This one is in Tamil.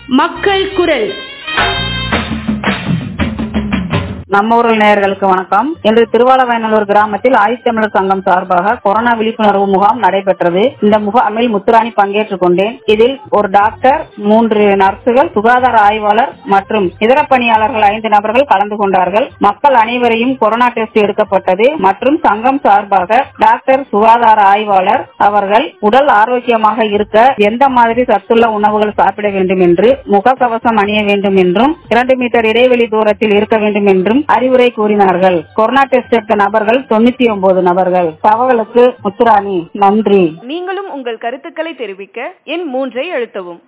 மக்கள் குரல் நம்ம ஊரில் நேயர்களுக்கு வணக்கம் இன்று திருவாலவயநல்லூர் கிராமத்தில் ஆதித்தமிழர் சங்கம் சார்பாக கொரோனா விழிப்புணர்வு முகாம் நடைபெற்றது இந்த முகாமில் முத்துராணி பங்கேற்றுக் கொண்டேன் இதில் ஒரு டாக்டர் மூன்று நர்சுகள் சுகாதார ஆய்வாளர் மற்றும் இதர பணியாளர்கள் ஐந்து நபர்கள் கலந்து கொண்டார்கள் மக்கள் அனைவரையும் கொரோனா டெஸ்ட் எடுக்கப்பட்டது மற்றும் சங்கம் சார்பாக டாக்டர் சுகாதார ஆய்வாளர் அவர்கள் உடல் ஆரோக்கியமாக இருக்க எந்த மாதிரி சத்துள்ள உணவுகள் சாப்பிட வேண்டும் என்று முகக்கவசம் அணிய வேண்டும் என்றும் இரண்டு மீட்டர் இடைவெளி தூரத்தில் இருக்க வேண்டும் என்றும் அறிவுரை கூறினார்கள் கொரோனா டெஸ்ட் எடுத்த நபர்கள் தொண்ணூத்தி ஒன்பது நபர்கள் தகவலுக்கு முத்துராணி நன்றி நீங்களும் உங்கள் கருத்துக்களை தெரிவிக்க எண் மூன்றை அழுத்தவும்